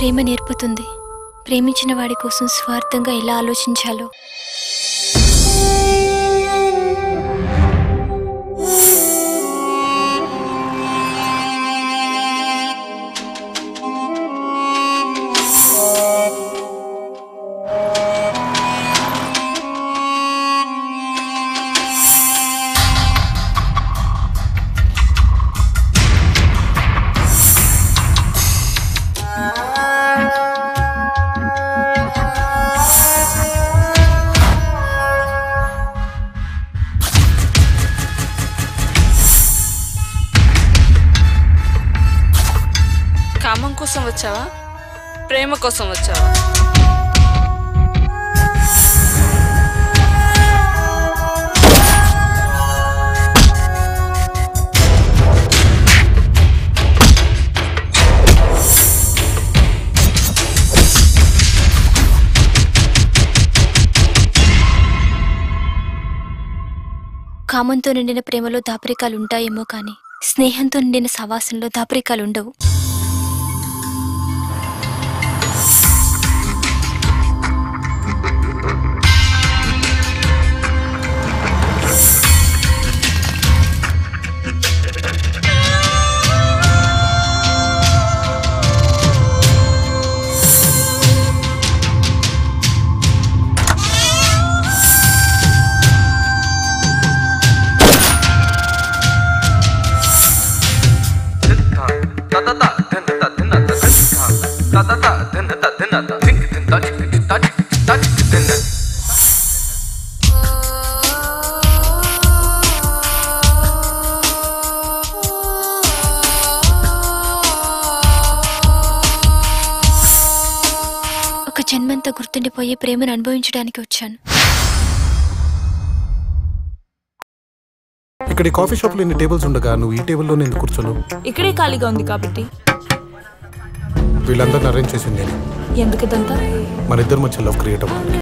ప్రేమ నేర్పుతుంది ప్రేమించిన వాడి కోసం స్వార్థంగా ఎలా ఆలోచించాలో కామం కోసం వచ్చావా ప్రేమ కోసం వచ్చావా కామంతో నిండిన ప్రేమలో దాపరికాలు ఉంటాయేమో కానీ స్నేహంతో నిండిన సవాసంలో దాపరికాలు ఉండవు ఒక జన్మంతా గుర్తుండిపోయే ప్రేమను అనుభవించడానికి వచ్చాను ఇక్కడ ఈ కాఫీ షాప్ లో ఇన్ని టేబుల్స్ ఉండగా నువ్వు ఈ టేబుల్లో ఎందుకు కూర్చోను ఇక్కడే ఖాళీగా ఉంది కాబట్టి వీళ్ళందరిని అరేంజ్ చేసింది నేను ఎందుకు ఇదంతా మన ఇద్దరి మధ్య లవ్ క్రియేట్ అవ్వడానికి